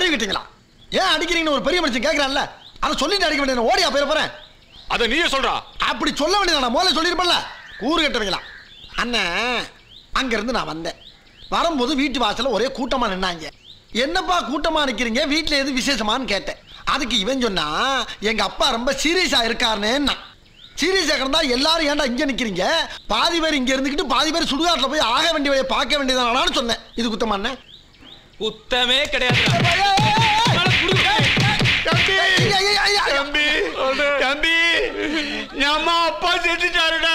அறிவு கிட்டீங்களா ஏன் அடிக்கிறீங்கன்னு ஒரு பெரிய மனுஷன் கேட்கறான்ல அதை சொல்லிட்டு அடிக்க வேண்டியது ஓடியா போயிட போறேன் அத நீயே சொல்றா அப்படி சொல்ல வேண்டியது நான் முதல்ல சொல்லியிருப்பேன்ல கூறு கட்டுவீங்களா அண்ணன் அங்கிருந்து நான் வந்தேன் வரும்போது வீட்டு வாசல்ல ஒரே கூட்டமா நின்னாங்க என்னப்பா கூட்டமா நிக்கிறீங்க வீட்டுல எது விசேஷமான்னு கேட்டேன் அதுக்கு இவன் சொன்னா எங்க அப்பா ரொம்ப சீரியஸா இருக்காருன்னு சீரியஸா கிடந்தா எல்லாரும் ஏன்டா இங்க நிக்கிறீங்க பாதி பேர் இங்க இருந்துக்கிட்டு பாதி பேர் சுடுகாட்டுல போய் ஆக வேண்டிய வேலையை பார்க்க வேண்டியதானான்னு சொன்னேன் இது குத்தமா அண்ணன் குத்தமே கிடையாது தம்பி தம்பி நம்ம அப்பா செத்துட்டாருடா